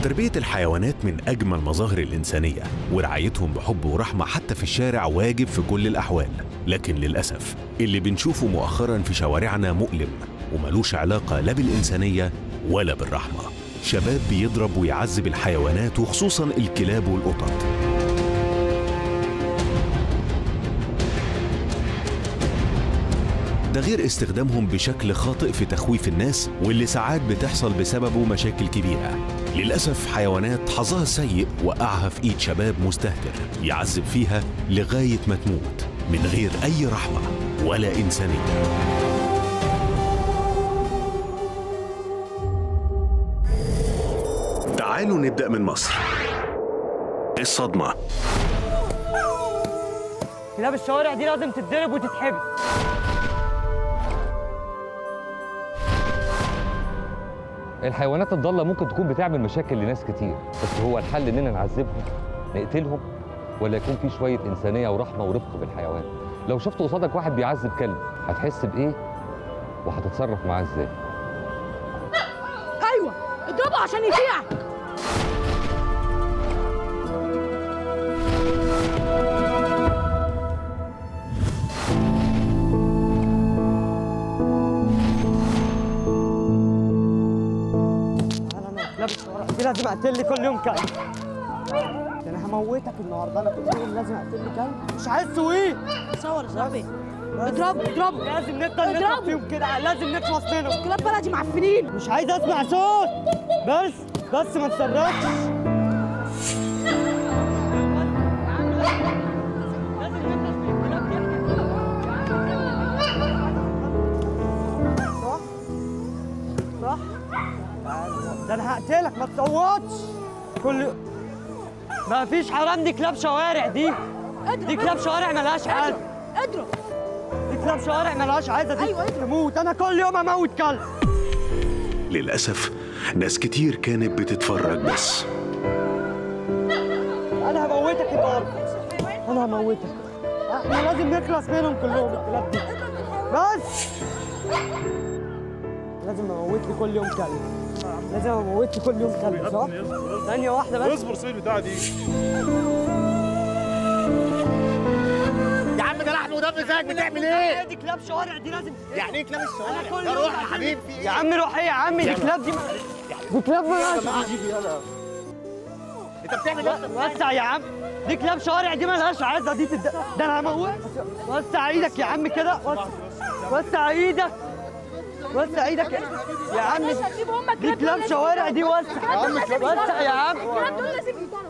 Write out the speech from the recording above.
تربية الحيوانات من أجمل مظاهر الإنسانية ورعايتهم بحب ورحمة حتى في الشارع واجب في كل الأحوال لكن للأسف اللي بنشوفه مؤخرا في شوارعنا مؤلم وملوش علاقة لا بالإنسانية ولا بالرحمة شباب بيضرب ويعذب الحيوانات وخصوصا الكلاب والقطط ده غير استخدامهم بشكل خاطئ في تخويف الناس واللي ساعات بتحصل بسببه مشاكل كبيرة للأسف حيوانات حظها السيء وقعها في إيد شباب مستهتر يعذب فيها لغاية ما تموت من غير أي رحمة ولا إنسانية تعالوا نبدأ من مصر الصدمة كلاب الشوارع دي لازم تتضرب وتتحبس الحيوانات الضالة ممكن تكون بتعمل مشاكل لناس كتير بس هو الحل اننا نعذبهم نقتلهم ولا يكون في شوية إنسانية ورحمة ورفق بالحيوان لو شفت قصادك واحد بيعذب كلب هتحس بإيه وهتتصرف معاه إزاي ايوه اضربه عشان يطيعك انا كلاب الشوارع دي لازم اقتل لي كل يوم كلب ده انا هموتك النهارده انا كل يوم لازم اقتل لي كلب مش عايز سويه صور يا صاحبي اضربه اضربه لازم نفضل اضربه. نضرب فيهم كده لازم نخلص منهم كلاب بلدي معفنين مش عايز اسمع صوت بس بس ما تصرخش صح صح ده انا هقتلك ما تصوتش كل ما فيش حرام دي كلاب شوارع دي دي كلاب شوارع ملهاش حل اضرب دي كلاب شوارع ملهاش عايزه دي أيوة، اضرب. تموت انا كل يوم اموت كلب للأسف ناس كتير كانت بتتفرج بس انا هموتك النهارده انا هموتك احنا لازم نخلص منهم كلهم الكلاب دي بس لازم اموت لي كل يوم كلب لازم اموت لي كل يوم كلب صح؟ ثانية واحدة بس اصبر سيب البتاعه دي يا عم ده لحم ودم زيك بتعمل ايه؟ دي كلاب شوارع دي لازم يعني ايه كلاب انا الشوارع؟ كل يا يوم روح يا بقتل- حبيبي في يا ايه؟ عم روح ايه يا عم دي كلاب دي دي كلاب مالهاش انت بتعمل ايه؟ وسع يا عم دي كلاب شوارع دي مالهاش عايزة دي تد... ده انا هموت وسع ايدك يا عم كده وسع وسع ايدك وسع ايدك يا, يا عم مش هتسيب امك دي كلاب شوارع دي وسع وسع يا عم الكلاب دول لازم يطلعوا